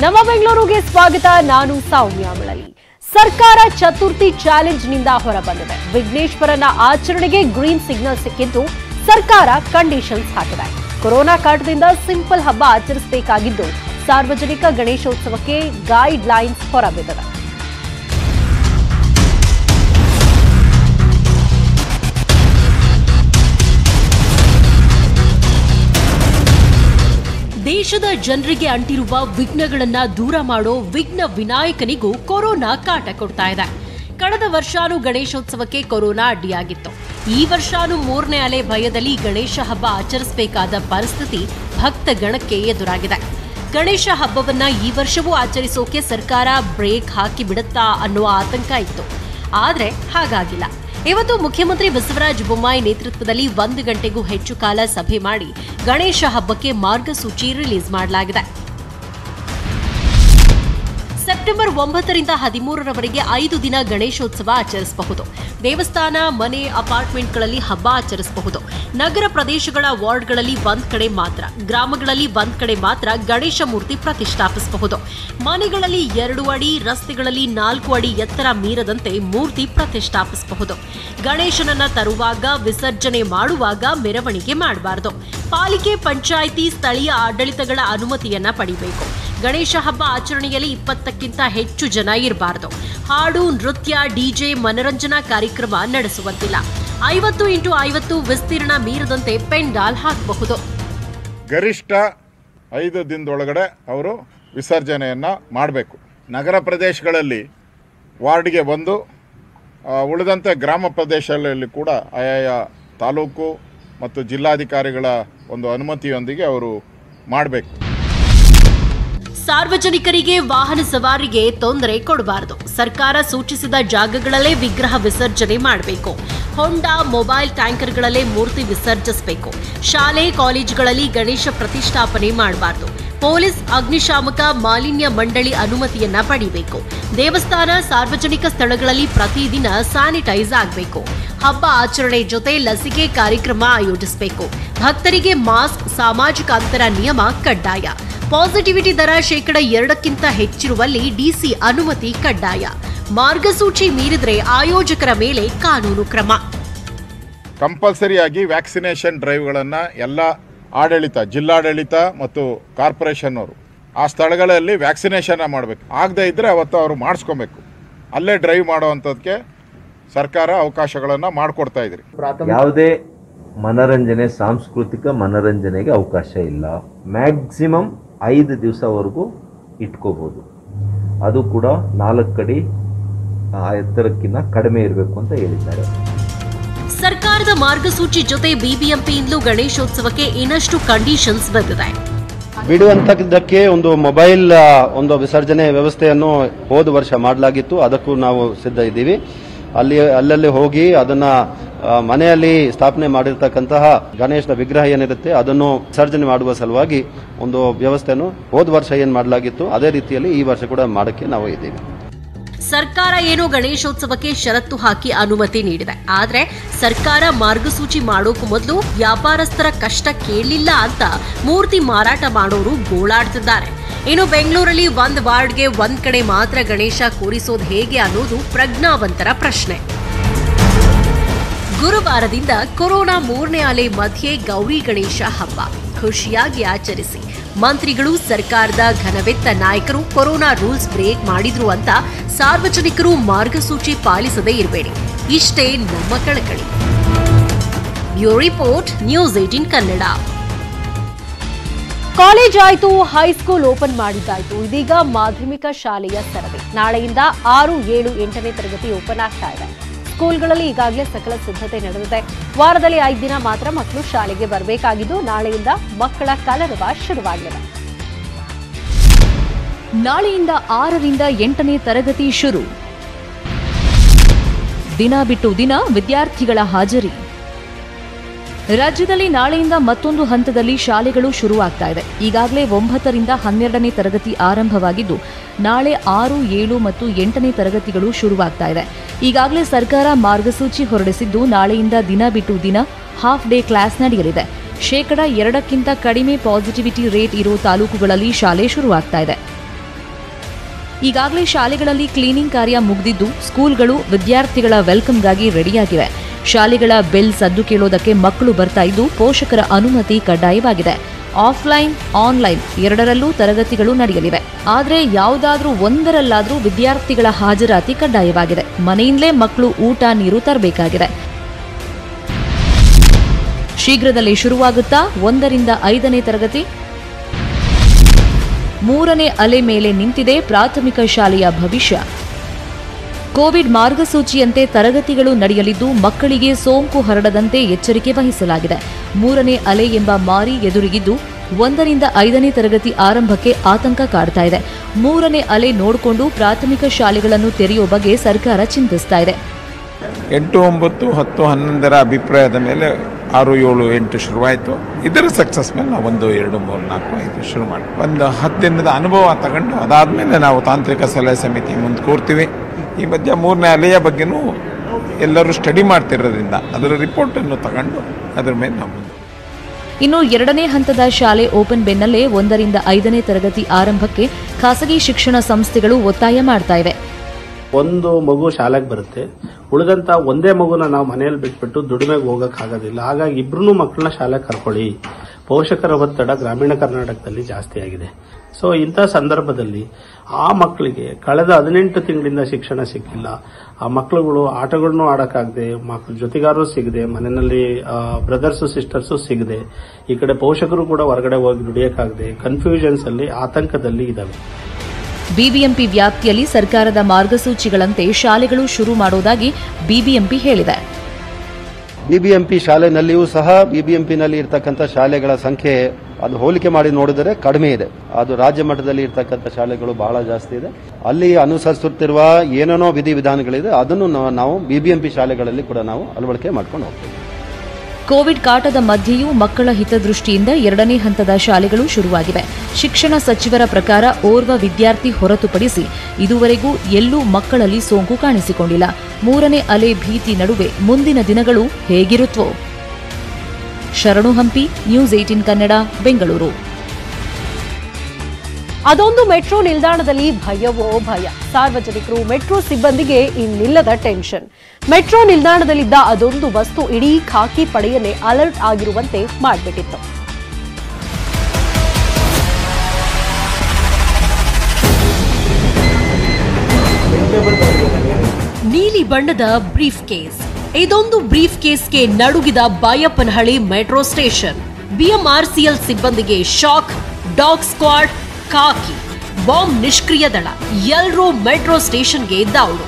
ನಮ್ಮ ಬೆಂಗಳೂರಿಗೆ ಸ್ವಾಗತ ನಾನು ಸೌಮ್ಯ ಮಳಲಿ ಸರ್ಕಾರ ಚತುರ್ಥಿ ಚಾಲೆಂಜ್ನಿಂದ ಹೊರಬಂದಿದೆ ವಿಘ್ನೇಶ್ವರನ ಆಚರಣೆಗೆ ಗ್ರೀನ್ ಸಿಗ್ನಲ್ ಸಿಕ್ಕಿದ್ದು ಸರ್ಕಾರ ಕಂಡೀಷನ್ಸ್ ಹಾಕಿದೆ ಕೊರೋನಾ ಕಾಟದಿಂದ ಸಿಂಪಲ್ ಹಬ್ಬ ಆಚರಿಸಬೇಕಾಗಿದ್ದು ಸಾರ್ವಜನಿಕ ಗಣೇಶೋತ್ಸವಕ್ಕೆ ಗೈಡ್ ಲೈನ್ಸ್ ಹೊರಬಿದ್ದಿದೆ ದೇಶದ ಜನರಿಗೆ ಅಂಟಿರುವ ವಿಘ್ನಗಳನ್ನ ದೂರ ಮಾಡೋ ವಿಘ್ನ ವಿನಾಯಕನಿಗೂ ಕೊರೋನಾ ಕಾಟ ಕೊಡ್ತಾ ಇದೆ ಕಳೆದ ವರ್ಷಾನು ಗಣೇಶೋತ್ಸವಕ್ಕೆ ಕೊರೋನಾ ಅಡ್ಡಿಯಾಗಿತ್ತು ಈ ವರ್ಷಾನು ಮೂರನೇ ಅಲೆ ಭಯದಲ್ಲಿ ಗಣೇಶ ಹಬ್ಬ ಆಚರಿಸಬೇಕಾದ ಪರಿಸ್ಥಿತಿ ಭಕ್ತ ಗಣಕ್ಕೆ ಎದುರಾಗಿದೆ ಗಣೇಶ ಹಬ್ಬವನ್ನ ಈ ವರ್ಷವೂ ಆಚರಿಸೋಕೆ ಸರ್ಕಾರ ಬ್ರೇಕ್ ಹಾಕಿ ಬಿಡುತ್ತಾ ಅನ್ನುವ ಆತಂಕ ಇತ್ತು ಆದ್ರೆ ಹಾಗಾಗಿಲ್ಲ ಇವತ್ತು ಮುಖ್ಯಮಂತ್ರಿ ಬಸವರಾಜ ಬೊಮ್ಮಾಯಿ ನೇತೃತ್ವದಲ್ಲಿ ಒಂದು ಗಂಟೆಗೂ ಹೆಚ್ಚು ಕಾಲ ಸಭೆ ಮಾಡಿ ಗಣೇಶ ಹಬ್ಬಕ್ಕೆ ಮಾರ್ಗಸೂಚಿ ರಿಲೀಸ್ ಮಾಡಲಾಗಿದೆ ಸೆಪ್ಟೆಂಬರ್ ಒಂಬತ್ತರಿಂದ ಹದಿಮೂರರವರೆಗೆ ಐದು ದಿನ ಗಣೇಶೋತ್ಸವ ಆಚರಿಸಬಹುದು ದೇವಸ್ಥಾನ ಮನೆ ಅಪಾರ್ಟ್ಮೆಂಟ್ಗಳಲ್ಲಿ ಹಬ್ಬ ಆಚರಿಸಬಹುದು ನಗರ ಪ್ರದೇಶಗಳ ವಾರ್ಡ್ಗಳಲ್ಲಿ ಒಂದ್ ಕಡೆ ಮಾತ್ರ ಗ್ರಾಮಗಳಲ್ಲಿ ಒಂದ್ ಕಡೆ ಮಾತ್ರ ಗಣೇಶ ಮೂರ್ತಿ ಪ್ರತಿಷ್ಠಾಪಿಸಬಹುದು ಮನೆಗಳಲ್ಲಿ ಎರಡು ಅಡಿ ರಸ್ತೆಗಳಲ್ಲಿ ನಾಲ್ಕು ಅಡಿ ಎತ್ತರ ಮೀರದಂತೆ ಮೂರ್ತಿ ಪ್ರತಿಷ್ಠಾಪಿಸಬಹುದು ಗಣೇಶನನ್ನ ತರುವಾಗ ವಿಸರ್ಜನೆ ಮಾಡುವಾಗ ಮೆರವಣಿಗೆ ಮಾಡಬಾರದು ಪಾಲಿಕೆ ಪಂಚಾಯಿತಿ ಸ್ಥಳೀಯ ಆಡಳಿತಗಳ ಅನುಮತಿಯನ್ನ ಪಡಿಬೇಕು ಗಣೇಶ ಹಬ್ಬ ಆಚರಣೆಯಲ್ಲಿ ಇಪ್ಪತ್ತಕ್ಕಿಂತ ಹೆಚ್ಚು ಜನ ಇರಬಾರದು ಹಾಡು ನೃತ್ಯ ಡಿಜೆ ಮನರಂಜನಾ ಕಾರ್ಯಕ್ರಮ ನಡೆಸುವಂತಿಲ್ಲ ಐವತ್ತು ಇಂಟು ಐವತ್ತು ವಿಸ್ತೀರ್ಣ ಮೀರದಂತೆ ಪೆಂಡಾಲ್ ಹಾಕಬಹುದು ಗರಿಷ್ಠ ಐದು ದಿನದೊಳಗಡೆ ಅವರು ವಿಸರ್ಜನೆಯನ್ನು ಮಾಡಬೇಕು ನಗರ ಪ್ರದೇಶಗಳಲ್ಲಿ ವಾರ್ಡ್ಗೆ ಬಂದು ಆ, ಉಳಿದಂತೆ ಗ್ರಾಮ ಪ್ರದೇಶಗಳಲ್ಲಿ ಕೂಡ ಆಯಾಯ ತಾಲೂಕು ಮತ್ತು ಜಿಲ್ಲಾಧಿಕಾರಿಗಳ ಒಂದು ಅನುಮತಿಯೊಂದಿಗೆ ಅವರು ಮಾಡಬೇಕು ಸಾರ್ವಜನಿಕರಿಗೆ ವಾಹನ ಸವಾರಿಗೆ ತೊಂದರೆ ಕೊಡಬಾರದು ಸರ್ಕಾರ ಸೂಚಿಸಿದ ಜಾಗಗಳಲ್ಲೇ ವಿಗ್ರಹ ವಿಸರ್ಜನೆ ಮಾಡಬೇಕು ಹೊಂಡ ಮೊಬೈಲ್ ಟ್ಯಾಂಕರ್ಗಳಲ್ಲೇ ಮೂರ್ತಿ ವಿಸರ್ಜಿಸಬೇಕು ಶಾಲೆ ಕಾಲೇಜುಗಳಲ್ಲಿ ಗಣೇಶ ಪ್ರತಿಷ್ಠಾಪನೆ ಮಾಡಬಾರದು ಪೊಲೀಸ್ ಅಗ್ನಿಶಾಮಕ ಮಾಲಿನ್ಯ ಮಂಡಳಿ ಅನುಮತಿಯನ್ನ ಪಡಿಬೇಕು ದೇವಸ್ಥಾನ ಸಾರ್ವಜನಿಕ ಸ್ಥಳಗಳಲ್ಲಿ ಪ್ರತಿದಿನ ಸ್ಯಾನಿಟೈಸ್ ಆಗಬೇಕು ಹಬ್ಬ ಆಚರಣೆ ಜೊತೆ ಲಸಿಕೆ ಕಾರ್ಯಕ್ರಮ ಆಯೋಜಿಸಬೇಕು ಭಕ್ತರಿಗೆ ಮಾಸ್ಕ್ ಸಾಮಾಜಿಕ ಅಂತರ ನಿಯಮ ಕಡ್ಡಾಯ ಪಾಸಿಟಿವಿಟಿ ದರ ಶೇಕಡ ಎರಡಕ್ಕಿಂತ ಹೆಚ್ಚಿರುವಲ್ಲಿ ಡಿಸಿ ಅನುಮತಿ ಕಡ್ಡಾಯ ಮಾರ್ಗಸೂಚಿ ಮೀರಿದ್ರೆ ಆಯೋಜಕರ ಮೇಲೆ ಕಾನೂನು ಕ್ರಮ ಕಂಪಲ್ಸರಿಯಾಗಿ ವ್ಯಾಕ್ಸಿನೇಷನ್ ಡ್ರೈವ್ಗಳನ್ನು ಎಲ್ಲ ಆಡಳಿತ ಜಿಲ್ಲಾಡಳಿತ ಮತ್ತು ಕಾರ್ಪೊರೇಷನ್ ಅವರು ಆ ಸ್ಥಳಗಳಲ್ಲಿ ವ್ಯಾಕ್ಸಿನೇಷನ್ ಮಾಡಬೇಕು ಆಗದೇ ಇದ್ದರೆ ಅವತ್ತು ಅವರು ಮಾಡಿಸ್ಕೊಬೇಕು ಅಲ್ಲೇ ಡ್ರೈವ್ ಮಾಡೋವಂಥದ್ದಕ್ಕೆ ಸರ್ಕಾರ ಅವಕಾಶಗಳನ್ನು ಮಾಡಿಕೊಡ್ತಾ ಇದ್ರಿ ಯಾವುದೇ ಮನರಂಜನೆ ಸಾಂಸ್ಕೃತಿಕ ಮನರಂಜನೆಗೆ ಅವಕಾಶ ಇಲ್ಲ ಮ್ಯಾಕ್ಸಿಮಮ್ ಐದು ದಿವಸವರೆಗೂ ಇಟ್ಕೋಬೋದು ಅದು ಕೂಡ ನಾಲ್ಕು ಅಡಿ ಆ, ಎತ್ತರಕ್ಕಿಂತ ಕಡಿಮೆ ಇರಬೇಕು ಅಂತ ಹೇಳಿದ್ದಾರೆ ಸರ್ಕಾರದ ಮಾರ್ಗಸೂಚಿ ಜೊತೆ ಬಿಬಿಎಂಪಿಯಿಂದಲೂ ಗಣೇಶೋತ್ಸವಕ್ಕೆ ಇನ್ನಷ್ಟು ಕಂಡೀಷನ್ಸ್ ಬಂದಿದೆ ಬಿಡುವಂತದ್ದಕ್ಕೆ ಒಂದು ಮೊಬೈಲ್ ಆ, ಒಂದು ವಿಸರ್ಜನೆ ವ್ಯವಸ್ಥೆಯನ್ನು ಹೋದ ವರ್ಷ ಮಾಡಲಾಗಿತ್ತು ಅದಕ್ಕೂ ನಾವು ಸಿದ್ಧ ಇದ್ದೀವಿ ಅಲ್ಲಿ ಅಲ್ಲಲ್ಲಿ ಹೋಗಿ ಅದನ್ನ ಆ, ಮನೆಯಲ್ಲಿ ಸ್ಥಾಪನೆ ಮಾಡಿರ್ತಕ್ಕಂತಹ ಗಣೇಶನ ವಿಗ್ರಹ ಏನಿರುತ್ತೆ ಅದನ್ನು ವಿಸರ್ಜನೆ ಮಾಡುವ ಸಲುವಾಗಿ ಒಂದು ವ್ಯವಸ್ಥೆಯನ್ನು ಹೋದ ವರ್ಷ ಏನು ಮಾಡಲಾಗಿತ್ತು ಅದೇ ರೀತಿಯಲ್ಲಿ ಈ ವರ್ಷ ಕೂಡ ಮಾಡಕ್ಕೆ ನಾವು ಇದ್ದೀವಿ ಸರ್ಕಾರ ಏನೋ ಗಣೇಶೋತ್ಸವಕ್ಕೆ ಷರತ್ತು ಹಾಕಿ ಅನುಮತಿ ನೀಡಿದೆ ಆದ್ರೆ ಸರ್ಕಾರ ಮಾರ್ಗಸೂಚಿ ಮಾಡೋಕು ಮೊದಲು ವ್ಯಾಪಾರಸ್ಥರ ಕಷ್ಟ ಕೇಳಲಿಲ್ಲ ಅಂತ ಮೂರ್ತಿ ಮಾರಾಟ ಮಾಡೋರು ಗೋಳಾಡ್ತಿದ್ದಾರೆ ಇನ್ನು ಬೆಂಗಳೂರಲ್ಲಿ ಒಂದ್ ವಾರ್ಡ್ಗೆ ಒಂದ್ ಕಡೆ ಮಾತ್ರ ಗಣೇಶ ಕೂರಿಸೋದು ಹೇಗೆ ಅನ್ನೋದು ಪ್ರಜ್ಞಾವಂತರ ಪ್ರಶ್ನೆ ಗುರುವಾರದಿಂದ ಕೊರೋನಾ ಮೂರನೇ ಅಲೆ ಮಧ್ಯೆ ಗೌರಿ ಗಣೇಶ ಹಬ್ಬ ಖುಷಿಯಾಗಿ ಆಚರಿಸಿ ಮಂತ್ರಿಗಳು ಸರ್ಕಾರದ ಘನವೆತ್ತ ನಾಯಕರು ಕೊರೋನಾ ರೂಲ್ಸ್ ಬ್ರೇಕ್ ಮಾಡಿದ್ರು ಅಂತ ಸಾರ್ವಜನಿಕರು ಮಾರ್ಗಸೂಚಿ ಪಾಲಿಸದೇ ಇರಬೇಡಿ ಇಷ್ಟೇ ನಮ್ಮ ಕಳಕಳಿ bureau report news eighteen Kannada college ಆಯ್ತು ಹೈಸ್ಕೂಲ್ ಓಪನ್ ಮಾಡಿದ್ದಾಯ್ತು ಇದೀಗ ಮಾಧ್ಯಮಿಕ ಶಾಲೆಯ ಸರದಿ ನಾಳೆಯಿಂದ ಆರು ಏಳು ಎಂಟನೇ ತರಗತಿ ಓಪನ್ ಆಗ್ತಾ ಇದೆ ಸ್ಕೂಲ್ಗಳಲ್ಲಿ ಈಗಾಗಲೇ ಸಕಲ ಸಿದ್ಧತೆ ನಡೆದಿದೆ ವಾರದಲ್ಲಿ ಐದು ದಿನ ಮಾತ್ರ ಮಕ್ಕಳು ಶಾಲೆಗೆ ಬರಬೇಕಾಗಿದ್ದು ನಾಳೆಯಿಂದ ಮಕ್ಕಳ ಕಲರವ ಶುರುವಾಗಲಿದೆ ನಾಳೆಯಿಂದ ಆರರಿಂದ ಎಂಟನೇ ತರಗತಿ ಶುರು ದಿನ ಬಿಟ್ಟು ದಿನ ವಿದ್ಯಾರ್ಥಿಗಳ ಹಾಜರಿ ರಾಜ್ಯದಲ್ಲಿ ನಾಳೆಯಿಂದ ಮತ್ತೊಂದು ಹಂತದಲ್ಲಿ ಶಾಲೆಗಳು ಶುರುವಾಗ್ತಾ ಇದೆ ಈಗಾಗಲೇ ಒಂಬತ್ತರಿಂದ ಹನ್ನೆರಡನೇ ತರಗತಿ ಆರಂಭವಾಗಿದ್ದು ನಾಳೆ ಆರು ಏಳು ಮತ್ತು ಎಂಟನೇ ತರಗತಿಗಳು ಶುರುವಾಗ್ತಾ ಇದೆ ಈಗಾಗಲೇ ಸರ್ಕಾರ ಮಾರ್ಗಸೂಚಿ ಹೊರಡಿಸಿದ್ದು ನಾಳೆಯಿಂದ ದಿನ ಬಿಟ್ಟು ದಿನ ಹಾಫ್ ಡೇ ಕ್ಲಾಸ್ ನಡೆಯಲಿದೆ ಶೇಕಡ ಎರಡಕ್ಕಿಂತ ಕಡಿಮೆ ಪಾಸಿಟಿವಿಟಿ ರೇಟ್ ಇರೋ ತಾಲೂಕುಗಳಲ್ಲಿ ಶಾಲೆ ಶುರುವಾಗ್ತಾ ಇದೆ ಈಗಾಗಲೇ ಶಾಲೆಗಳಲ್ಲಿ ಕ್ಲೀನಿಂಗ್ ಕಾರ್ಯ ಮುಗಿದಿದ್ದು ಸ್ಕೂಲ್ಗಳು ವಿದ್ಯಾರ್ಥಿಗಳ ವೆಲ್ಕಮ್ಗಾಗಿ ರೆಡಿಯಾಗಿವೆ ಶಾಲೆಗಳ ಬೆಲ್ ಸದ್ದು ಕೇಳೋದಕ್ಕೆ ಮಕ್ಕಳು ಬರ್ತಾ ಇದ್ದು ಪೋಷಕರ ಅನುಮತಿ ಕಡ್ಡಾಯವಾಗಿದೆ ಆಫ್ಲೈನ್ ಆನ್ಲೈನ್ ಎರಡರಲ್ಲೂ ತರಗತಿಗಳು ನಡೆಯಲಿವೆ ಆದರೆ ಯಾವುದಾದ್ರೂ ಒಂದರಲ್ಲಾದ್ರೂ ವಿದ್ಯಾರ್ಥಿಗಳ ಹಾಜರಾತಿ ಕಡ್ಡಾಯವಾಗಿದೆ ಮನೆಯಿಂದಲೇ ಮಕ್ಕಳು ಊಟ ನೀರು ತರಬೇಕಾಗಿದೆ ಶೀಘ್ರದಲ್ಲೇ ಶುರುವಾಗುತ್ತಾ ಒಂದರಿಂದ ಐದನೇ ತರಗತಿ ಮೂರನೇ ಅಲೆ ಮೇಲೆ ನಿಂತಿದೆ ಪ್ರಾಥಮಿಕ ಶಾಲೆಯ ಭವಿಷ್ಯ ಕೋವಿಡ್ ಮಾರ್ಗಸೂಚಿಯಂತೆ ತರಗತಿಗಳು ನಡೆಯಲಿದ್ದು ಮಕ್ಕಳಿಗೆ ಸೋಂಕು ಹರಡದಂತೆ ಎಚ್ಚರಿಕೆ ವಹಿಸಲಾಗಿದೆ ಮೂರನೇ ಅಲೆ ಎಂಬ ಮಾರಿ ಎದುರಿಗಿದ್ದು ಒಂದರಿಂದ ಐದನೇ ತರಗತಿ ಆರಂಭಕ್ಕೆ ಆತಂಕ ಕಾಡ್ತಾ ಇದೆ ಮೂರನೇ ಅಲೆ ನೋಡಿಕೊಂಡು ಪ್ರಾಥಮಿಕ ಶಾಲೆಗಳನ್ನು ತೆರೆಯುವ ಬಗ್ಗೆ ಸರ್ಕಾರ ಚಿಂತಿಸ್ತಾ ಇದೆ ಎಂಟು ಒಂಬತ್ತು ಹತ್ತು ಹನ್ನೊಂದರ ಅಭಿಪ್ರಾಯದ ಮೇಲೆ ಆರು ಏಳು ಎಂಟು ಶುರುವಾಯಿತು ಇದರ ಸಕ್ಸಸ್ ಮೇಲೆ ನಾವು ಒಂದು ಎರಡು ಮೂರು ನಾಲ್ಕು ಐದು ಶುರು ಮಾಡಿ ಒಂದು ಹತ್ತು ದಿನದ ಅನುಭವ ತಗೊಂಡು ಅದಾದಮೇಲೆ ನಾವು ತಾಂತ್ರಿಕ ಸಲಹೆ ಸಮಿತಿ ಮುಂದೆ ಕೂರ್ತೀವಿ ಈ ಮಧ್ಯ ಮೂರನೇ ಅಲೆಯ ಬಗ್ಗೆನೂ ಎಲ್ಲರೂ ಸ್ಟಡಿ ಮಾಡ್ತಿರೋದ್ರಿಂದ ಅದರ ರಿಪೋರ್ಟನ್ನು ತಗೊಂಡು ಅದ್ರ ಮೇಲೆ ನಾವು ಮುಂದೆ ಇನ್ನು ಎರಡನೇ ಹಂತದ ಶಾಲೆ ಓಪನ್ ಬೆನ್ನಲ್ಲೇ ಒಂದರಿಂದ ಐದನೇ ತರಗತಿ ಆರಂಭಕ್ಕೆ ಖಾಸಗಿ ಶಿಕ್ಷಣ ಸಂಸ್ಥೆಗಳು ಒತ್ತಾಯ ಮಾಡ್ತಾ ಇವೆ ಒಂದು ಮಗು ಶಾಲೆಗೆ ಬರುತ್ತೆ ಉಳಿದಂತ ಒಂದೇ ಮಗುನ ನಾವು ಮನೆಯಲ್ಲಿ ಬಿಟ್ಬಿಟ್ಟು ದುಡಿಮೆಗೆ ಹೋಗಕ್ ಆಗೋದಿಲ್ಲ ಹಾಗಾಗಿ ಇಬ್ರು ಮಕ್ಕಳನ್ನ ಶಾಲೆಗೆ ಕರ್ಕೊಳ್ಳಿ ಪೋಷಕರ ಒತ್ತಡ ಗ್ರಾಮೀಣ ಕರ್ನಾಟಕದಲ್ಲಿ ಜಾಸ್ತಿ ಆಗಿದೆ ಸೊ ಇಂಥ ಸಂದರ್ಭದಲ್ಲಿ ಆ ಮಕ್ಕಳಿಗೆ ಕಳೆದ ಹದಿನೆಂಟು ತಿಂಗಳಿಂದ ಶಿಕ್ಷಣ ಸಿಕ್ಕಿಲ್ಲ ಆ ಮಕ್ಕಳುಗಳು ಆಟಗಳನ್ನು ಆಡಕ್ಕಾಗದೆ ಮಕ್ಕಳ ಜೊತೆಗಾರರು ಸಿಗದೆ ಮನೆಯಲ್ಲಿ ಬ್ರದರ್ಸು ಸಿಸ್ಟರ್ಸು ಸಿಗದೆ ಈ ಕಡೆ ಪೋಷಕರು ಕೂಡ ಹೊರಗಡೆ ಹೋಗಿ ದುಡಿಯಕ್ಕಾಗದೆ ಕನ್ಫ್ಯೂಷನ್ಸ್ ಅಲ್ಲಿ ಆತಂಕದಲ್ಲಿ ಇದಾವೆ ಬಿಬಿಎಂಪಿ ವ್ಯಾಪ್ತಿಯಲ್ಲಿ ಸರ್ಕಾರದ ಮಾರ್ಗಸೂಚಿಗಳಂತೆ ಶಾಲೆಗಳು ಶುರು ಮಾಡೋದಾಗಿ ಬಿಬಿಎಂಪಿ ಹೇಳಿದೆ ಬಿಬಿಎಂಪಿ ಶಾಲೆನಲ್ಲಿಯೂ ಸಹ ಬಿಬಿಎಂಪಿನಲ್ಲಿ ಇರ್ತಕ್ಕಂಥ ಶಾಲೆಗಳ ಸಂಖ್ಯೆ ಅದು ಹೋಲಿಕೆ ಮಾಡಿ ನೋಡಿದರೆ ಕಡಿಮೆ ಇದೆ ಅದು ರಾಜ್ಯ ಮಟ್ಟದಲ್ಲಿ ಇರ್ತಕ್ಕಂಥ ಶಾಲೆಗಳು ಬಹಳ ಜಾಸ್ತಿ ಇದೆ ಅಲ್ಲಿ ಅನುಸರಿಸುತ್ತಿರುವ ಏನೇನೋ ವಿಧಿವಿಧಾನಗಳಿದೆ ಅದನ್ನು ನಾವು- ನಾವು ಬಿಬಿಎಂಪಿ ಶಾಲೆಗಳಲ್ಲಿ ಕೂಡ ನಾವು ಅಳವಡಿಕೆ ಮಾಡ್ಕೊಂಡು ಹೋಗ್ತೀವಿ ಕೋವಿಡ್ ಕಾಟದ ಮಧ್ಯೆಯೂ ಮಕ್ಕಳ ಹಿತದೃಷ್ಟಿಯಿಂದ ಎರಡನೇ ಹಂತದ ಶಾಲೆಗಳು ಶುರುವಾಗಿವೆ ಶಿಕ್ಷಣ ಸಚಿವರ ಪ್ರಕಾರ ಓರ್ವ ವಿದ್ಯಾರ್ಥಿ ಹೊರತುಪಡಿಸಿ ಇದುವರೆಗೂ ಎಲ್ಲೂ ಮಕ್ಕಳಲ್ಲಿ ಸೋಂಕು ಕಾಣಿಸಿಕೊಂಡಿಲ್ಲ ಮೂರನೇ ಅಲೆ ಭೀತಿ ನಡುವೆ ಮುಂದಿನ ದಿನಗಳು ಹೇಗಿರುತ್ತವೋ ಶರಣು ಹಂಪಿ ನ್ಯೂಸ್ ಏಟಿನ್ ಕನ್ನಡ ಬೆಂಗಳೂರು ಅದೊಂದು ಮೆಟ್ರೋ ನಿಲ್ದಾಣದಲ್ಲಿ ಭಯವೋ ಭಯ ಸಾರ್ವಜನಿಕರು ಮೆಟ್ರೋ ಸಿಬ್ಬಂದಿಗೆ ಇನ್ನಿಲ್ಲದ ಟೆನ್ಷನ್ ಮೆಟ್ರೋ ನಿಲ್ದಾಣದಲ್ಲಿದ್ದ ಅದೊಂದು ವಸ್ತು ಇಡೀ ಖಾಕಿ ಪಡೆಯನ್ನೇ ಅಲರ್ಟ್ ಆಗಿರುವಂತೆ ಮಾಡಿಬಿಟ್ಟಿತ್ತು ನೀಲಿ ಬಣ್ಣದ ಬ್ರೀಫ್ ಕೇಸ್ ಇದೊಂದು ಬ್ರೀಫ್ ಕೇಸ್ಗೆ ನಡುಗಿದ ಬಾಯಪ್ಪನಹಳ್ಳಿ ಮೆಟ್ರೋ ಸ್ಟೇಷನ್ ಬಿಎಂಆರ್ಸಿಎಲ್ ಸಿಬ್ಬಂದಿಗೆ ಶಾಕ್ ಡಾಗ್ ಸ್ಕ್ವಾಡ್ ಕಾಕಿ ಬಾಂಬ್ ನಿಷ್ಕ್ರಿಯ ದಳ ಎಲ್ರೂ ಮೆಟ್ರೋ ಸ್ಟೇಷನ್ಗೆ ದಾವಳು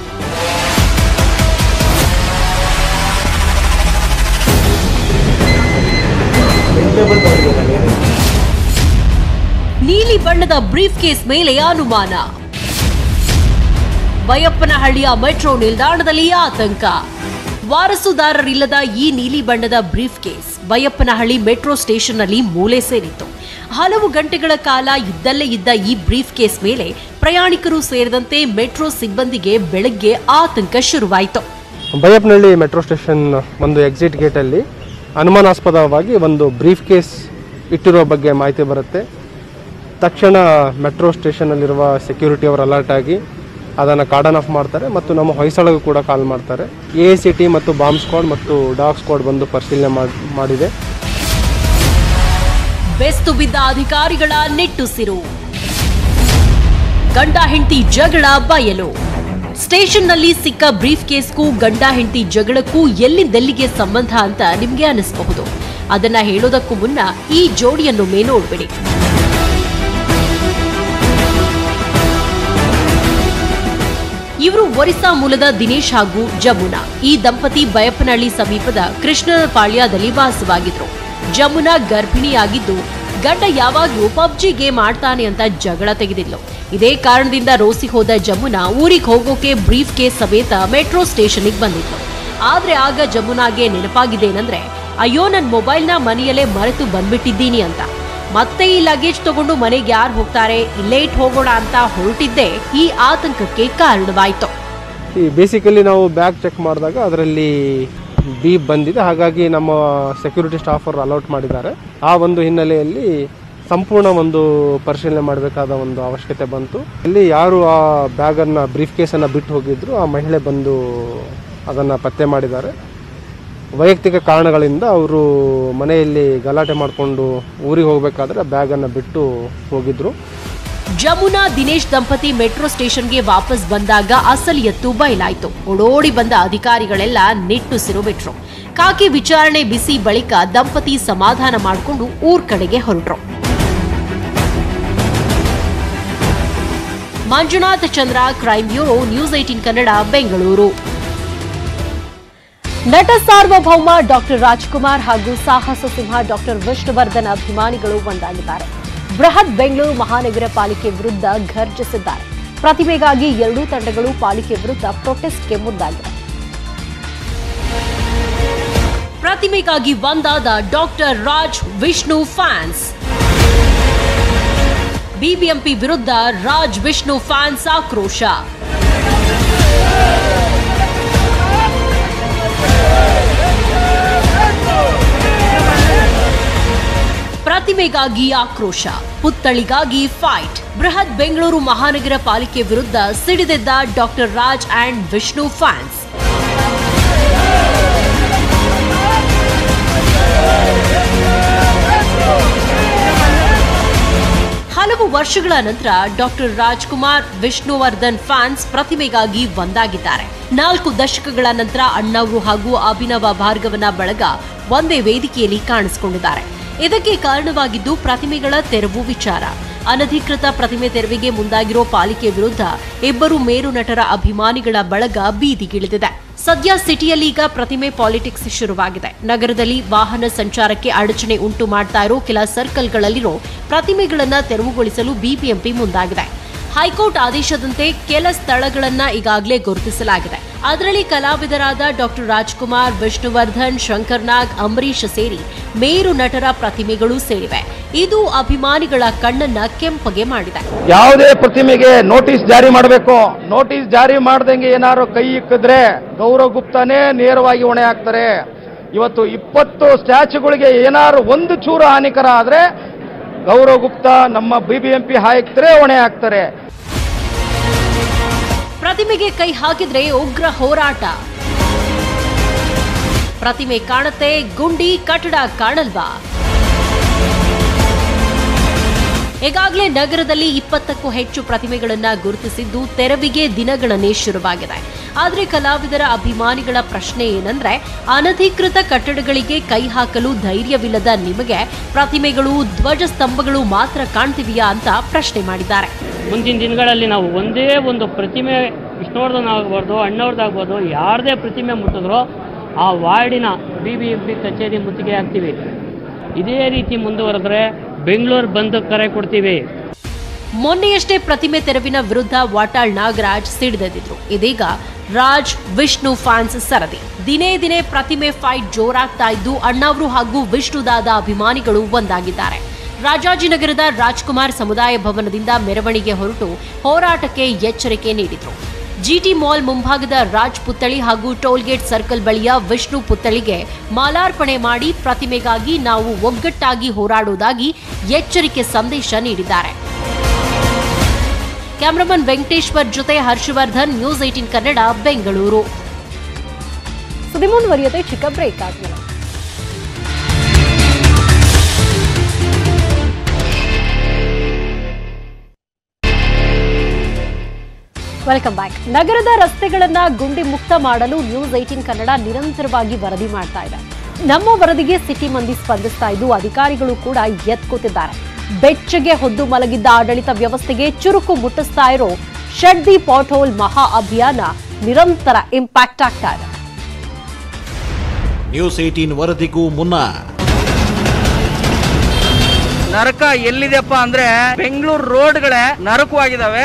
ನೀಲಿ ಬಣ್ಣದ ಬ್ರೀಫ್ ಕೇಸ್ ಮೇಲೆ ಅನುಮಾನ ಬಯಪ್ಪನಹಳ್ಳಿಯ ಮೆಟ್ರೋ ನಿಲ್ದಾಣದಲ್ಲಿ ಆತಂಕ ವಾರಸುದಾರರಿಲ್ಲದ ಈ ನೀಲಿ ಬಣ್ಣದ ಬ್ರೀಫ್ ಕೇಸ್ ಬಯಪ್ಪನಹಳ್ಳಿ ಮೆಟ್ರೋ ಸ್ಟೇಷನ್ನಲ್ಲಿ ಮೂಲೆ ಸೇರಿತ್ತು ಹಲವು ಗಂಟೆಗಳ ಕಾಲ ಇದ್ದಲ್ಲೇ ಇದ್ದ ಈ ಬ್ರೀಫ್ ಕೇಸ್ ಮೇಲೆ ಪ್ರಯಾಣಿಕರು ಸೇರಿದಂತೆ ಮೆಟ್ರೋ ಸಿಬ್ಬಂದಿಗೆ ಬೆಳಗ್ಗೆ ಆತಂಕ ಶುರುವಾಯಿತು ಬೈಯಪ್ಪನಹಳ್ಳಿ ಮೆಟ್ರೋ ಸ್ಟೇಷನ್ ಒಂದು ಎಕ್ಸಿಟ್ ಗೇಟಲ್ಲಿ ಅನುಮಾನಾಸ್ಪದವಾಗಿ ಒಂದು ಬ್ರೀಫ್ ಕೇಸ್ ಇಟ್ಟಿರೋ ಬಗ್ಗೆ ಮಾಹಿತಿ ಬರುತ್ತೆ ತಕ್ಷಣ ಮೆಟ್ರೋ ಸ್ಟೇಷನಲ್ಲಿರುವ ಸೆಕ್ಯೂರಿಟಿ ಅವರು ಅಲರ್ಟ್ ಆಗಿ ಅದನ್ನು ಕಾರ್ಡನ್ ಆಫ್ ಮಾಡ್ತಾರೆ ಮತ್ತು ನಮ್ಮ ಹೊಯ್ಸಳಗೂ ಕೂಡ ಕಾಲ್ ಮಾಡ್ತಾರೆ ಎ ಸಿ ಟಿ ಮತ್ತು ಬಾಂಬ್ ಸ್ಕ್ವಾಡ್ ಮತ್ತು ಡಾಗ್ ಸ್ಕ್ವಾಡ್ ಬಂದು ಪರಿಶೀಲನೆ ಮಾಡ್- ಮಾಡಿದೆ ಬೆಸ್ತು ಬಿದ್ದ ಅಧಿಕಾರಿಗಳ ನಿಟ್ಟುಸಿರು ಗಂಡ ಹೆಂಡತಿ ಜಗಳ ಬಯಲು ಸ್ಟೇಷನ್ನಲ್ಲಿ ಸಿಕ್ಕ ಬ್ರೀಫ್ ಕೇಸ್ಗೂ ಗಂಡ ಹೆಂಡತಿ ಜಗಳಕ್ಕೂ ಎಲ್ಲಿಂದೆಲ್ಲಿಗೆ ಸಂಬಂಧ ಅಂತ ನಿಮ್ಗೆ ಅನಿಸಬಹುದು ಅದನ್ನ ಹೇಳೋದಕ್ಕೂ ಮುನ್ನ ಈ ಜೋಡಿಯನ್ನೊಮ್ಮೆ ನೋಡ್ಬಿಡಿ ಇವರು ಒರಿಸ್ಸಾ ಮೂಲದ ದಿನೇಶ್ ಹಾಗೂ ಜಮುನಾ ಈ ದಂಪತಿ ಬಯಪ್ಪನಹಳ್ಳಿ ಸಮೀಪದ ಕೃಷ್ಣಪಾಳ್ಯದಲ್ಲಿ ವಾಸವಾಗಿದ್ರು ಜಮುನಾ ಗರ್ಭಿಣಿಯಾಗಿದ್ದು ಗಂಡ ಯಾವಾಗ್ಲೂ ಪಬ್ಜಿ ಗೇಮ್ ಆಡ್ತಾನೆ ಅಂತ ಜಗಳ ತೆಗೆದಿದ್ಲು ಇದೇ ಕಾರಣದಿಂದ ರೋಸಿ ಹೋದ ಜಮುನಾ ಊರಿಗೆ ಹೋಗೋಕೆ ಬ್ರೀಫ್ ಕೇಸ್ ಸಮೇತ ಮೆಟ್ರೋ ಸ್ಟೇಷನ್ಗೆ ಬಂದಿದ್ಲು ಆದ್ರೆ ಆಗ ಜಮುನಾಗೆ ನೆನಪಾಗಿದ್ದೇನಂದ್ರೆ ಅಯ್ಯೋ ನನ್ನ ಮೊಬೈಲ್ನ ಮನೆಯಲ್ಲೇ ಮರೆತು ಬಂದ್ಬಿಟ್ಟಿದ್ದೀನಿ ಅಂತ ಮತ್ತೆ ಈ ಲಗೇಜ್ ತಗೊಂಡು ಮನೆಗೆ ಯಾರು ಹೋಗ್ತಾರೆ ಇಲ್ಲೇ ಇಟ್ಟು ಹೋಗೋಣ ಅಂತ ಹೊರಟಿದ್ದೇ ಈ ಆತಂಕಕ್ಕೆ ಕಾರಣವಾಯಿತು ಈ ಬೇಸಿಕಲಿ ನಾವು ಬ್ಯಾಗ್ ಚೆಕ್ ಮಾಡಿದಾಗ ಅದರಲ್ಲಿ ಬೀಪ್ ಬಂದಿದೆ ಹಾಗಾಗಿ ನಮ್ಮ ಸೆಕ್ಯೂರಿಟಿ ಸ್ಟಾಫ್ ಅವರು ಅಲೌಟ್ ಮಾಡಿದ್ದಾರೆ ಆ ಒಂದು ಹಿನ್ನೆಲೆಯಲ್ಲಿ ಸಂಪೂರ್ಣ ಒಂದು ಪರಿಶೀಲನೆ ಮಾಡಬೇಕಾದ ಒಂದು ಅವಶ್ಯಕತೆ ಬಂತು ಇಲ್ಲಿ ಯಾರು ಆ ಬ್ಯಾಗನ್ನು ಬ್ರೀಫ್ ಕೇಸನ್ನು ಬಿಟ್ಟು ಹೋಗಿದ್ರು ಆ ಮಹಿಳೆ ಬಂದು ಅದನ್ನು ಪತ್ತೆ ಮಾಡಿದ್ದಾರೆ ವೈಯಕ್ತಿಕ ಕಾರಣಗಳಿಂದ ಅವರು ಮನೆಯಲ್ಲಿ ಗಲಾಟೆ ಮಾಡಿಕೊಂಡು ಊರಿಗೆ ಹೋಗಬೇಕಾದ್ರೆ ಆ ಬ್ಯಾಗನ್ನು ಬಿಟ್ಟು ಹೋಗಿದ್ರು ಜಮುನಾ ದಿನೇಶ್ ದಂಪತಿ ಮೆಟ್ರೋ ಸ್ಟೇಷನ್ಗೆ ವಾಪಸ್ ಬಂದಾಗ ಅಸಲ್ ಎತ್ತು ಬಯಲಾಯಿತು ಓಡೋಡಿ ಬಂದ ಅಧಿಕಾರಿಗಳೆಲ್ಲ ನಿಟ್ಟುಸಿರು ಬಿಟ್ರು ಕಾಕಿ ವಿಚಾರಣೆ ಬಿಸಿ ಬಳಿಕ ದಂಪತಿ ಸಮಾಧಾನ ಮಾಡಿಕೊಂಡು ಊರ್ ಕಡೆಗೆ ಹೊರಟ್ರು Manjunath Chandra crime bureau news eighteen Kannada Bengaluru ನಟ ಸಾರ್ವಭೌಮ ಡಾಕ್ಟರ್ ರಾಜ್ಕುಮಾರ್ ಹಾಗೂ ಸಾಹಸ ಸಿಂಹ ಡಾಕ್ಟರ್ ವಿಷ್ಣುವರ್ಧನ್ ಅಭಿಮಾನಿಗಳು ಒಂದಾಗಿದ್ದಾರೆ ಬೃಹತ್ ಬೆಂಗಳೂರು ಮಹಾನಗರ ಪಾಲಿಕೆ ವಿರುದ್ಧ ಘರ್ಜಿಸಿದ್ದಾರೆ ಪ್ರತಿಭೆಗಾಗಿ ಎರಡೂ ತಂಡಗಳು ಪಾಲಿಕೆ ವಿರುದ್ಧ ಪ್ರೊಟೆಸ್ಟ್ಗೆ ಮುಂದಾಗಿವೆ ಪ್ರತಿಮೆಗಾಗಿ ಒಂದಾದ doctor Raj Vishnu fans BBMP ವಿರುದ್ಧ ರಾಜ್ ವಿಷ್ಣು ಫ್ಯಾನ್ಸ್ ಆಕ್ರೋಶ ಪ್ರತಿಮೆಗಾಗಿ ಆಕ್ರೋಶ ಪುತ್ಥಳಿಗಾಗಿ ಫೈಟ್ ಬೃಹತ್ ಬೆಂಗಳೂರು ಮಹಾನಗರ ಪಾಲಿಕೆ ವಿರುದ್ಧ ಸಿಡಿದೆದ್ದ doctor Raj and Vishnu fans ಹಲವು ವರ್ಷಗಳ ನಂತರ ಡಾಕ್ಟರ್ ರಾಜ್ಕುಮಾರ್ ವಿಷ್ಣುವರ್ಧನ್ ಫ್ಯಾನ್ಸ್ ಪ್ರತಿಮೆಗಾಗಿ ಒಂದಾಗಿದ್ದಾರೆ ನಾಲ್ಕು ದಶಕಗಳ ನಂತರ ಅಣ್ಣವರು ಹಾಗೂ ಅಭಿನವ ಭಾರ್ಗವನ ಬಳಗ ಒಂದೇ ವೇದಿಕೆಯಲ್ಲಿ ಕಾಣಿಸಿಕೊಂಡಿದ್ದಾರೆ ಇದಕ್ಕೆ ಕಾರಣವಾಗಿದ್ದು ಪ್ರತಿಮೆಗಳ ತೆರವು ವಿಚಾರ ಅನಧಿಕೃತ ಪ್ರತಿಮೆ ತೆರವಿಗೆ ಮುಂದಾಗಿರೋ ಪಾಲಿಕೆ ವಿರುದ್ಧ ಇಬ್ಬರು ಮೇರು ನಟರ ಅಭಿಮಾನಿಗಳ ಬಳಗ ಬೀದಿಗಿಳಿದಿದೆ ಸದ್ಯ ಸಿಟಿಯಲ್ಲೀಗ ಪ್ರತಿಮೆ ಪಾಲಿಟಿಕ್ಸ್ ಶುರುವಾಗಿದೆ ನಗರದಲ್ಲಿ ವಾಹನ ಸಂಚಾರಕ್ಕೆ ಅಡಚಣೆ ಉಂಟು ಮಾಡ್ತಾ ಇರೋ ಕೆಲ ಸರ್ಕಲ್ಗಳಲ್ಲಿರೋ ಪ್ರತಿಮೆಗಳನ್ನ ತೆರವುಗೊಳಿಸಲು ಬಿಬಿಎಂಪಿ ಮುಂದಾಗಿದೆ ಹೈಕೋರ್ಟ್ ಆದೇಶದಂತೆ ಕೆಲ ಸ್ಥಳಗಳನ್ನ ಈಗಾಗಲೇ ಗುರುತಿಸಲಾಗಿದೆ ಅದರಲ್ಲಿ ಕಲಾವಿದರಾದ ಡಾಕ್ಟರ್ ರಾಜ್ಕುಮಾರ್ ವಿಷ್ಣುವರ್ಧನ್ ಶಂಕರ್ನಾಗ್ ಅಂಬರೀಷ್ ಸೇರಿ ಮೇರು ನಟರ ಪ್ರತಿಮೆಗಳು ಸೇರಿವೆ ಇದು ಅಭಿಮಾನಿಗಳ ಕಣ್ಣನ್ನ ಕೆಂಪಗೆ ಮಾಡಿದೆ ಯಾವುದೇ ಪ್ರತಿಮೆಗೆ ನೋಟಿಸ್ ಜಾರಿ ಮಾಡಬೇಕು ನೋಟಿಸ್ ಜಾರಿ ಮಾಡ್ದಂಗೆ ಏನಾದ್ರು ಕೈ ಇಕ್ಕಿದ್ರೆ ಗೌರವ್ ಗುಪ್ತಾನೇ ನೇರವಾಗಿ ಹೊಣೆ ಹಾಕ್ತಾರೆ ಇವತ್ತು ಇಪ್ಪತ್ತು ಸ್ಟ್ಯಾಚ್ಯುಗಳಿಗೆ ಏನಾದ್ರು ಒಂದು ಚೂರು ಹಾನಿಕರ ಆದ್ರೆ ಗೌರವ್ ಗುಪ್ತಾ ನಮ್ಮ ಬಿಬಿಎಂಪಿ ಆಯುಕ್ತರೇ ಹೊಣೆ ಹಾಕ್ತಾರೆ ಪ್ರತಿಮೆಗೆ ಕೈ ಹಾಕಿದ್ರೆ ಉಗ್ರ ಹೋರಾಟ ಪ್ರತಿಮೆ ಕಾಣತ್ತೆ ಗುಂಡಿ ಕಟ್ಟಡ ಕಾಣಲ್ವಾ ಈಗಾಗಲೇ ನಗರದಲ್ಲಿ ಇಪ್ಪತ್ತಕ್ಕೂ ಹೆಚ್ಚು ಪ್ರತಿಮೆಗಳನ್ನ ಗುರುತಿಸಿದ್ದು ತೆರವಿಗೆ ದಿನಗಣನೆ ಶುರುವಾಗಿದೆ ಆದರೆ ಕಲಾವಿದರ ಅಭಿಮಾನಿಗಳ ಪ್ರಶ್ನೆ ಏನಂದ್ರೆ ಅನಧಿಕೃತ ಕಟ್ಟಡಗಳಿಗೆ ಕೈ ಹಾಕಲು ಧೈರ್ಯವಿಲ್ಲದ ನಿಮಗೆ ಪ್ರತಿಮೆಗಳು ಧ್ವಜ ಸ್ತಂಭಗಳು ಮಾತ್ರ ಕಾಣ್ತಿವೆಯಾ ಅಂತ ಪ್ರಶ್ನೆ ಮಾಡಿದ್ದಾರೆ ಮುಂದಿನ ದಿನಗಳಲ್ಲಿ ನಾವು ಒಂದೇ ಒಂದು ಪ್ರತಿಮೆ ವಿಷ್ಣುವರ್ಧನ್ ಆಗ್ಬಾರ್ದು ಅಣ್ಣವ್ರದ್ದಾಗ್ಬೋದು ಯಾರದೇ ಪ್ರತಿಮೆ ಮುಟ್ಟಿದ್ರೋ ಆ ವಾರ್ಡಿನ ಬಿ ಬಿ ಎಂ ಪಿ ಕಚೇರಿ ಮುತ್ತಿಗೆ ಹಾಕ್ತೀವಿ ಇದೇ ರೀತಿ ಮುಂದುವರೆದ್ರೆ ಬೆಂಗಳೂರು ಬಂದ್ ಕರೆ ಕೊಡ್ತೀವಿ ಮೊನ್ನೆಯಷ್ಟೇ ಪ್ರತಿಮೆ ತೆರವಿನ ವಿರುದ್ಧ ವಾಟಾಳ್ ನಾಗರಾಜ್ ಸಿಡಿದೆದ್ದಿದ್ರು ಇದೀಗ ರಾಜ್ ವಿಷ್ಣು ಫ್ಯಾನ್ಸ್ ಸರದಿ ದಿನೇ ದಿನೇ ಪ್ರತಿಮೆ ಫೈಟ್ ಜೋರಾಗ್ತಾ ಇದ್ದು ಅಣ್ಣಾವ್ರು ಹಾಗೂ ವಿಷ್ಣುದಾದ ಅಭಿಮಾನಿಗಳು ಒಂದಾಗಿದ್ದಾರೆ ರಾಜಾಜಿನಗರದ ರಾಜ್ಕುಮಾರ್ ಸಮುದಾಯ ಭವನದಿಂದ ಮೆರವಣಿಗೆ ಹೊರಟು ಹೋರಾಟಕ್ಕೆ ಎಚ್ಚರಿಕೆ ನೀಡಿದ್ರು ಜಿಟಿ ಮಾಲ್ ಮುಂಭಾಗದ ರಾಜ್ ಪುತ್ಥಳಿ ಹಾಗೂ ಟೋಲ್ಗೇಟ್ ಸರ್ಕಲ್ ಬಳಿಯ ವಿಷ್ಣು ಪುತ್ಥಳಿಗೆ ಮಾಲಾರ್ಪಣೆ ಮಾಡಿ ಪ್ರತಿಮೆಗಾಗಿ ನಾವು ಒಗ್ಗಟ್ಟಾಗಿ ಹೋರಾಡುವುದಾಗಿ ಎಚ್ಚರಿಕೆ ಸಂದೇಶ ನೀಡಿದ್ದಾರೆ ಕ್ಯಾಮರಾಮನ್ ವೆಂಕಟೇಶ್ವರ್ ಜೊತೆ ಹರ್ಷವರ್ಧನ್ ನ್ಯೂಸ್ ಏಟಿನ್ ಕನ್ನಡ ಬೆಂಗಳೂರು ಸುದ್ದಿ ಮುಂದುವರಿಯುತ್ತೆ ಚಿಕ್ಕ ಬ್ರೇಕ್ ಆದ್ಮೇಲೆ ವೆಲ್ಕಮ್ ಬ್ಯಾಕ್ ನಗರದ ರಸ್ತೆಗಳನ್ನ ಗುಂಡಿ ಮುಕ್ತ ಮಾಡಲು ನ್ಯೂಸ್ ಏಟೀನ್ ಕನ್ನಡ ನಿರಂತರವಾಗಿ ವರದಿ ಮಾಡ್ತಾ ಇದೆ ನಮ್ಮ ವರದಿಗೆ ಸಿಟಿ ಮಂದಿ ಸ್ಪಂದಿಸ್ತಾ ಇದ್ದು ಅಧಿಕಾರಿಗಳು ಕೂಡ ಎತ್ಕೋತಿದ್ದಾರೆ ಬೆಚ್ಚಗೆ ಹೊದ್ದು ಮಲಗಿದ್ದ ಆಡಳಿತ ವ್ಯವಸ್ಥೆಗೆ ಚುರುಕು ಮುಟ್ಟಿಸ್ತಾ ಇರೋ ಶೆಡ್ದಿ ಪಾಟ್ಹೋಲ್ ಮಹಾ ಅಭಿಯಾನ ನಿರಂತರ ಇಂಪ್ಯಾಕ್ಟ್ ಆಗ್ತಾ ಇದೆ ನ್ಯೂಸ್ ಏಟೀನ್ ವರದಿಗೂ ಮುನ್ನ ನರಕ ಎಲ್ಲಿದೆಪ್ಪ ಅಂದ್ರೆ ಬೆಂಗಳೂರು ರೋಡ್ಗಳೇ ನರಕವಾಗಿದ್ದಾವೆ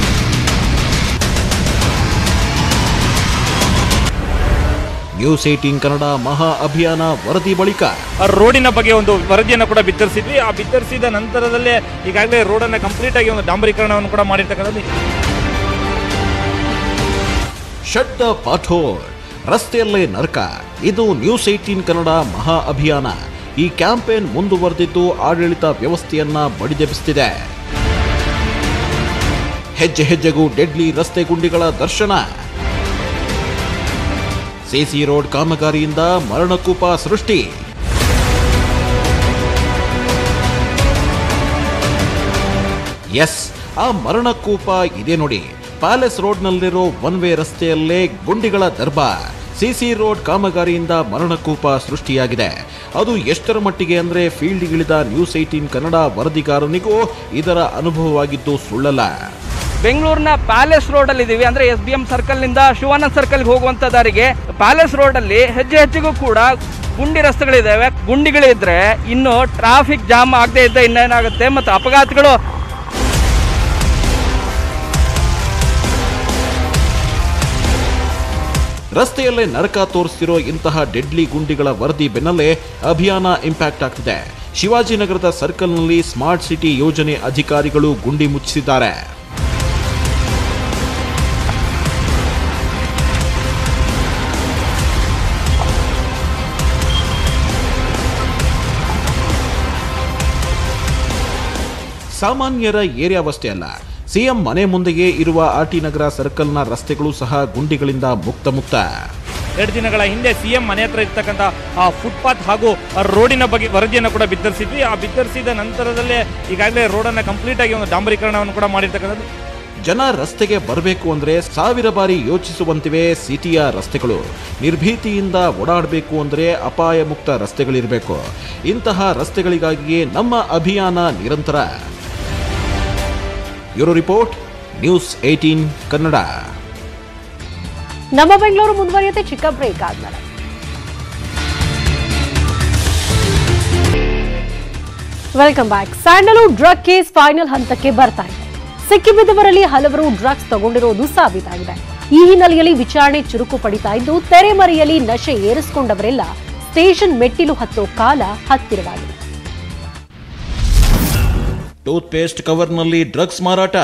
ನ್ಯೂಸ್ ಏಟೀನ್ ಕನ್ನಡ ಮಹಾ ಅಭಿಯಾನ ವರದಿ ಬಳಿಕ ಆ ರೋಡಿನ ಬಗ್ಗೆ ಒಂದು ವರದಿಯನ್ನು ಕೂಡ ಬಿತ್ತರಿಸಿದ್ವಿ ಆ ಬಿತ್ತರಿಸಿದ ನಂತರದಲ್ಲೇ ಈಗಾಗಲೇ ರೋಡನ್ನು ಕಂಪ್ಲೀಟ್ ಆಗಿ ಒಂದು ಡಾಂಬರೀಕರಣವನ್ನು ಕೂಡ ಮಾಡಿರ್ತಕ್ಕಂಥದ್ದು ಶಡ್ಡ ಪಾಠೋಲ್ ರಸ್ತೆಯಲ್ಲೇ ನರಕ ಇದು ನ್ಯೂಸ್ ಏಟೀನ್ ಕನ್ನಡ ಮಹಾ ಅಭಿಯಾನ ಈ ಕ್ಯಾಂಪೇನ್ ಮುಂದುವರೆದಿದ್ದು ಆಡಳಿತ ವ್ಯವಸ್ಥೆಯನ್ನ ಬಡಿದೆಬ್ಬಿಸುತ್ತಿದೆ ಹೆಜ್ಜೆ ಹೆಜ್ಜೆಗೂ ಡೆಡ್ಲಿ ರಸ್ತೆ ಗುಂಡಿಗಳ ದರ್ಶನ ಸಿಸಿ ರೋಡ್ ಕಾಮಗಾರಿಯಿಂದ ಮರಣಕೂಪ ಸೃಷ್ಟಿ ಎಸ್ ಆ ಮರಣಕೂಪ ಇದೆ ನೋಡಿ ಪ್ಯಾಲೇಸ್ ರೋಡ್ನಲ್ಲಿರೋ ಒನ್ ವೇ ರಸ್ತೆಯಲ್ಲೇ ಗುಂಡಿಗಳ ದರ್ಬಾರ್ ಸಿಸಿ ರೋಡ್ ಕಾಮಗಾರಿಯಿಂದ ಮರಣಕೂಪ ಸೃಷ್ಟಿಯಾಗಿದೆ ಅದು ಎಷ್ಟರ ಮಟ್ಟಿಗೆ ಅಂದ್ರೆ ಫೀಲ್ಡ್ಗಿಳಿದ ನ್ಯೂಸ್ ಏಟೀನ್ ಕನ್ನಡ ವರದಿಗಾರನಿಗೂ ಇದರ ಅನುಭವವಾಗಿದ್ದು ಸುಳ್ಳಲ್ಲ ಬೆಂಗಳೂರಿನ ಪ್ಯಾಲೇಸ್ ರೋಡ್ ಅಲ್ಲಿ ಇದೀವಿ ಅಂದ್ರೆ ಎಸ್ ಬಿ ಎಂ ಸರ್ಕಲ್ ನಿಂದ ಶಿವಾನಂದ್ ಸರ್ಕಲ್ ಹೋಗುವಂತ ದಾರಿಗೆ ಪ್ಯಾಲೇಸ್ ರೋಡ್ ಅಲ್ಲಿ ಹೆಜ್ಜೆ ಹೆಜ್ಜೆಗೂ ಕೂಡ ಗುಂಡಿ ರಸ್ತೆಗಳಿದ್ದಾವೆ ಗುಂಡಿಗಳಿದ್ರೆ ಇನ್ನು ಟ್ರಾಫಿಕ್ ಜಾಮ್ ಆಗದೆ ಇದ್ದ ಇನ್ನೇನಾಗುತ್ತೆ ಮತ್ತು ಅಪಘಾತಗಳು ರಸ್ತೆಯಲ್ಲೇ ನರಕ ತೋರಿಸ್ತಿರೋ ಇಂತಹ ಡೆಡ್ಲಿ ಗುಂಡಿಗಳ ವರದಿ ಬೆನ್ನಲ್ಲೇ ಅಭಿಯಾನ ಇಂಪ್ಯಾಕ್ಟ್ ಆಗ್ತಿದೆ ಶಿವಾಜಿನಗರದ ಸರ್ಕಲ್ನಲ್ಲಿ ಸ್ಮಾರ್ಟ್ ಸಿಟಿ ಯೋಜನೆ ಅಧಿಕಾರಿಗಳು ಗುಂಡಿ ಮುಚ್ಚಿಸಿದ್ದಾರೆ ಸಾಮಾನ್ಯರ ಏರಿಯಾವಷ್ಟೇ ಅಲ್ಲ ಸಿಎಂ ಮನೆ ಮುಂದೆಯೇ ಇರುವ ಆರ್ಟಿ ನಗರ ಸರ್ಕಲ್ನ ರಸ್ತೆಗಳು ಸಹ ಗುಂಡಿಗಳಿಂದ ಮುಕ್ತ ಮುಕ್ತ ಎರಡು ದಿನಗಳ ಹಿಂದೆ ಸಿಎಂ ಮನೆ ಹತ್ರ ಇರ್ತಕ್ಕಂಥ ಆ ಫುಟ್ಪಾತ್ ಹಾಗೂ ಆ ರೋಡಿನ ಬಗ್ಗೆ ವರದಿಯನ್ನು ಕೂಡ ಬಿತ್ತರಿಸಿದ್ವಿ ಆ ಬಿತ್ತರಿಸಿದ ನಂತರದಲ್ಲೇ ಈಗಾಗಲೇ ರೋಡನ್ನು ಕಂಪ್ಲೀಟ್ ಆಗಿ ಒಂದು ಡಾಂಬರೀಕರಣವನ್ನು ಕೂಡ ಮಾಡಿರ್ತಕ್ಕಂಥದ್ದು ಜನ ರಸ್ತೆಗೆ ಬರಬೇಕು ಅಂದ್ರೆ ಸಾವಿರ ಬಾರಿ ಯೋಚಿಸುವಂತಿವೆ ಸಿಟಿಯ ರಸ್ತೆಗಳು ನಿರ್ಭೀತಿಯಿಂದ ಓಡಾಡಬೇಕು ಅಂದ್ರೆ ಅಪಾಯ ಮುಕ್ತ ರಸ್ತೆಗಳಿರಬೇಕು ಇಂತಹ ರಸ್ತೆಗಳಿಗಾಗಿಯೇ ನಮ್ಮ ಅಭಿಯಾನ ನಿರಂತರ bureau report news eighteen Kannada ನಮ್ಮ ಬೆಂಗಳೂರು ಮುಂದುವರಿಯುತ್ತೆ ಚಿಕ್ಕ ಬ್ರೇಕ್ ಆದ್ಮೇಲೆ welcome back Sandalwood drug case final ಹಂತಕ್ಕೆ ಬರ್ತಾ ಇದೆ ಸಿಕ್ಕಿಬಿದ್ದವರಲ್ಲಿ ಹಲವರು ಡ್ರಗ್ಸ್ ತಗೊಂಡಿರೋದು ಸಾಬೀತಾಗಿದೆ ಈ ಹಿನ್ನೆಲೆಯಲ್ಲಿ ವಿಚಾರಣೆ ಚುರುಕು ಪಡಿತಾ ಇದ್ದು ತೆರೆಮರೆಯಲ್ಲಿ ನಶೆ ಏರಿಸಿಕೊಂಡವರೆಲ್ಲ ಸ್ಟೇಷನ್ ಮೆಟ್ಟಿಲು ಹತ್ತೋ ಕಾಲ ಹತ್ತಿರವಾಗಿದೆ ಟೂತ್ ಪೇಸ್ಟ್ ಕವರ್ನಲ್ಲಿ ಡ್ರಗ್ಸ್ ಮಾರಾಟ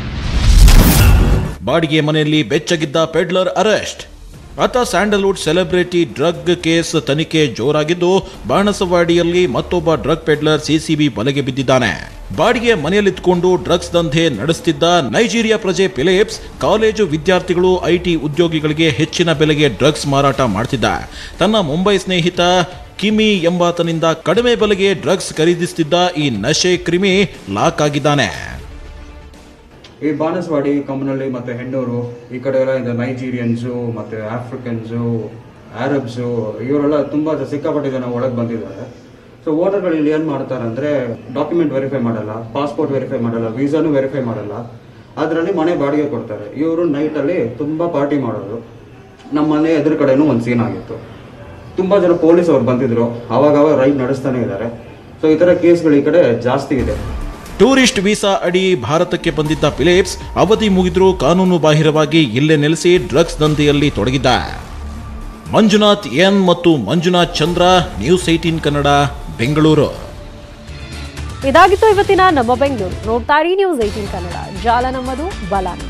ಬಾಡಿಗೆ ಮನೆಯಲ್ಲಿ ಬೆಚ್ಚಗಿದ್ದ ಪೆಡ್ಲರ್ ಅರೆಸ್ಟ್ ಆತ ಸ್ಯಾಂಡಲ್ವುಡ್ ಸೆಲೆಬ್ರಿಟಿ ಡ್ರಗ್ ಕೇಸ್ ತನಿಖೆ ಜೋರಾಗಿದ್ದು ಬಾಣಸವಾಡಿಯಲ್ಲಿ ಮತ್ತೊಬ್ಬ ಡ್ರಗ್ ಪೆಡ್ಲರ್ ಸಿಸಿಬಿ ಬಲೆಗೆ ಬಿದ್ದಿದ್ದಾನೆ ಬಾಡಿಗೆ ಮನೆಯಲ್ಲಿದ್ದುಕೊಂಡು ಡ್ರಗ್ಸ್ ದಂಧೆ ನಡೆಸುತ್ತಿದ್ದ ನೈಜೀರಿಯಾ ಪ್ರಜೆ ಫಿಲಿಪ್ಸ್ ಕಾಲೇಜು ವಿದ್ಯಾರ್ಥಿಗಳು ಐಟಿ ಉದ್ಯೋಗಿಗಳಿಗೆ ಹೆಚ್ಚಿನ ಬೆಲೆಗೆ ಡ್ರಗ್ಸ್ ಮಾರಾಟ ಮಾಡ್ತಿದ್ದ ತನ್ನ ಮುಂಬೈ ಸ್ನೇಹಿತ ಕಿಮಿ ಎಂಬಾತನಿಂದ ಕಡಿಮೆ ಬೆಲೆಗೆ ಡ್ರಗ್ಸ್ ಖರೀದಿಸುತ್ತಿದ್ದ ಈ ನಶೆ ಕ್ರಿಮಿ ಲಾಕ್ ಆಗಿದ್ದಾನೆ ಈ ಬಾಣಸವಾಡಿ ಕಮ್ಮನಹಳ್ಳಿ ಮತ್ತು ಹೆಣ್ಣೂರು ಈ ಕಡೆ ಎಲ್ಲ ಇದು ನೈಜೀರಿಯನ್ಸು ಮತ್ತು ಆಫ್ರಿಕನ್ಸು ಆರಬ್ಸು ಇವರೆಲ್ಲ ತುಂಬ ಸಿಕ್ಕಾಪಟ್ಟೆ ಜನ ಒಳಗೆ ಬಂದಿದ್ದಾರೆ ಸೊ ವೋಟರ್ಗಳು ಇಲ್ಲಿ ಏನು ಮಾಡ್ತಾರೆ ಅಂದರೆ ಡಾಕ್ಯುಮೆಂಟ್ ವೆರಿಫೈ ಮಾಡಲ್ಲ ಪಾಸ್ಪೋರ್ಟ್ ವೆರಿಫೈ ಮಾಡಲ್ಲ ವೀಸಾನು ವೆರಿಫೈ ಮಾಡಲ್ಲ ಅದರಲ್ಲಿ ಮನೆ ಬಾಡಿಗೆ ಕೊಡ್ತಾರೆ ಇವರು ನೈಟಲ್ಲಿ ತುಂಬ ಪಾರ್ಟಿ ಮಾಡೋದು ನಮ್ಮ ಮನೆ ಎದುರು ಕಡೆನೂ ಒಂದು ಸೀನ್ ಆಗಿತ್ತು ತುಂಬ ಜನ ಪೊಲೀಸ್ ಅವ್ರು ಬಂದಿದ್ರು ಅವಾಗ ಅವಾಗ ರೈಡ್ ನಡೆಸ್ತಾನೆ ಇದ್ದಾರೆ ಸೊ ಈ ಥರ ಕೇಸ್ಗಳು ಈ ಕಡೆ ಜಾಸ್ತಿ ಇದೆ ಟೂರಿಸ್ಟ್ ವೀಸಾ ಅಡಿ ಭಾರತಕ್ಕೆ ಬಂದಿದ್ದ ಫಿಲಿಪ್ಸ್ ಅವಧಿ ಮುಗಿದ್ರೂ ಕಾನೂನು ಬಾಹಿರವಾಗಿ ಇಲ್ಲೇ ನೆಲೆಸಿ ಡ್ರಗ್ಸ್ ದಂಧೆಯಲ್ಲಿ ತೊಡಗಿದ್ದ ಮಂಜುನಾಥ್ ಎನ್ ಮತ್ತು ಮಂಜುನಾಥ್ ಚಂದ್ರ ನ್ಯೂಸ್ ಏಟೀನ್ ಕನ್ನಡ ಬೆಂಗಳೂರು ಇದಾಗಿತ್ತು ಇವತ್ತಿನ ನಮ್ಮ ಬೆಂಗಳೂರು ನೋಡ್ತಾ ಇರಿ ನ್ಯೂಸ್ ಏಟೀನ್ ಕನ್ನಡ ಜಾಲ ನಮ್ಮದು ಬಲ ನಮ್ಮದು